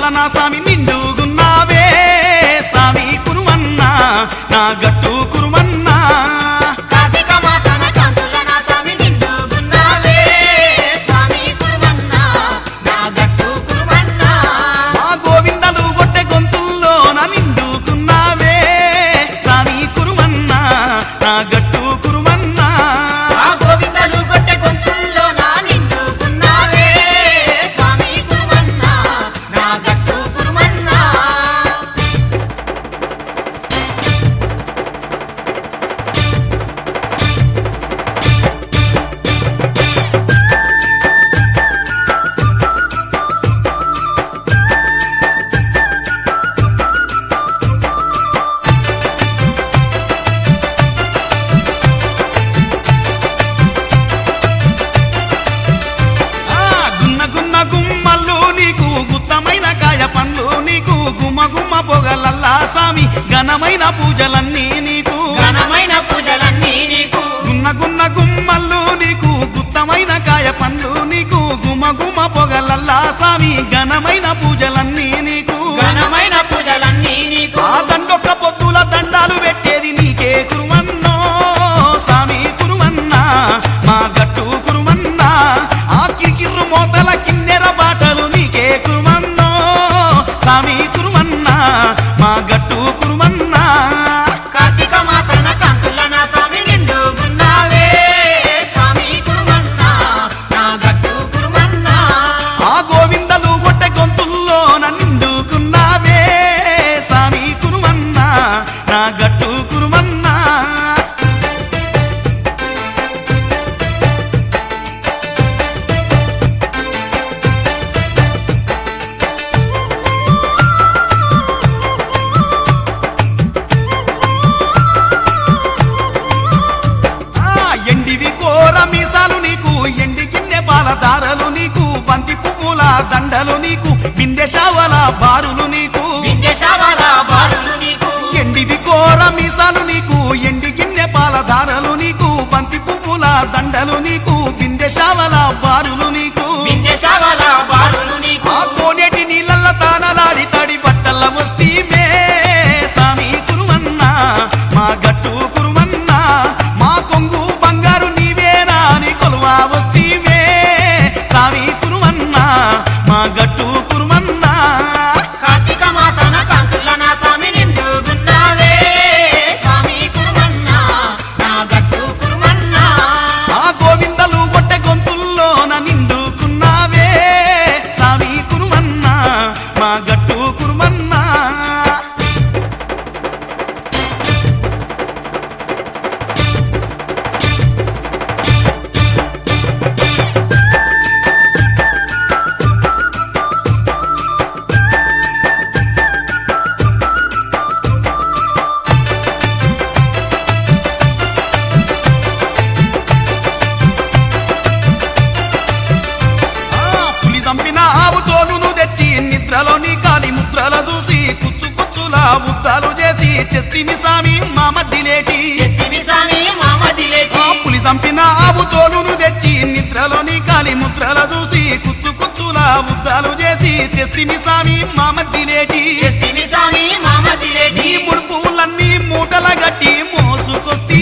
కాంతుల నా స్వామి నిండుగున్నావే స్వామి కురుమన్నా నా గట్టు కురుమన్నా కార్తీక మాసన కాంతుల నా స్వామి నిండుగున్నావే స్వామి కురుమన్నా నా గట్టు కురుమన్నా మా గోవిందలు గొట్టె గొంతుల్లో నా నిండుకున్నావే స్వామి కురుమన్నా నా గట్టు కురుమన్నా ఆ గోవిందలు గొట్టె గొంతుల్లో నా నిండుగున్నావే స్వామి కురుమన్నా నా గట్టు కురుమన్నా ఆ గున్న గున్న గుమ్మల్లు నీకు గుత్తమైన కాయ పండ్లు నీకు గుమ్మ గుమ్మ పొగలల్లా స్వామి ఘనమైన పూజలన్నీ నీకు ఘనమైన పూజలన్నీ నీకు గున్న గున్న గుమ్మల్లు నీకు గుత్తమైన కాయ పండ్లు నీకు గుమ గుమ పొగలల్లా స్వామి ఘనమైన పూజలన్నీ నీకు ఘనమైన పూజలన్నీ నీకు ఆ దండొక్క పొత్తుల దండాలు పెట్టేది నీకే కురుమన్నో స్వామి కురుమన్నా మా గట్టు కురుమన్నా ఆ కిరికిర్రు మోతల కిన్నెర బాటలు నీకే కురుమన్నో స్వామి కురుమన్నా మా గట్టు కురుమన్నా కార్తీక మాసన కాంతుల నా స్వామి నిండుగున్నావే స్వామి కురుమన్నా నా గట్టు కురుమన్నా ఆ గోవిందలు గొట్టె గొంతుల్లో నిండుకున్నావే స్వామి కురుమన్నా నా గట్టు కురుమన్నా ఆ ఎండివి కోర మీసాలు నీకు ఎండి గిన్నె పాల దారలు నీకు బంతి పువ్వుల దండలు నీకు బిందె శావల బారులు నీకు విద్యశావల బారులు నీకు ఎండివి కోర మీసాలు నీకు ఎండి గిన్నె పాల దారలు నీకు బంతి పువ్వుల దండలు నీకు బిందె శావల బారులు నీకు విద్యశావల బారులు నీకు ఆ కోనేటి నీళ్ళల్ల తానలాడి తడి బట్టల వస్తీమే స్వామి కురుమన్నా మా గట్టు కురుమన్నా మా కొంగు బంగారు నీవేనా అని కొలువా వస్తీమే స్వామి కురుమన్నా మా గట్టు కురుమన్నా కార్తీక మాసన కాంతుల నా స్వామి నిండుగున్నావే స్వామి కురుమన్నా నా గట్టు కురుమన్నా ఆ గోవిందలు గొట్టె గొంతుల్లోన నిండుకున్నావే స్వామి కురుమన్నా మా గట్టు కురుమన్నా ఆ, పులి చంపిన ఆవు తోలును తెచ్చి నిద్రలోని కాలి ముద్రల చూసి కుచ్చు కుచ్చులా ఉద్దాలు చేసి చెస్తిమి సామి మా మధ్యలేటి ఎస్తివి స్వామి మామదిలేటి ఆ పులి చంపిన ఆవు తోలును తెచ్చి నిద్రలోని కాలి ముద్రల చూసి కుచ్చు కుచ్చులా ఉద్దాలు చేసి తెస్తిమి సామి మా మధ్యలేటి ఎస్తివి స్వామి మామదిలేటి నీ ముడుపులన్నీ మూటల గట్టి మోసుకొస్తి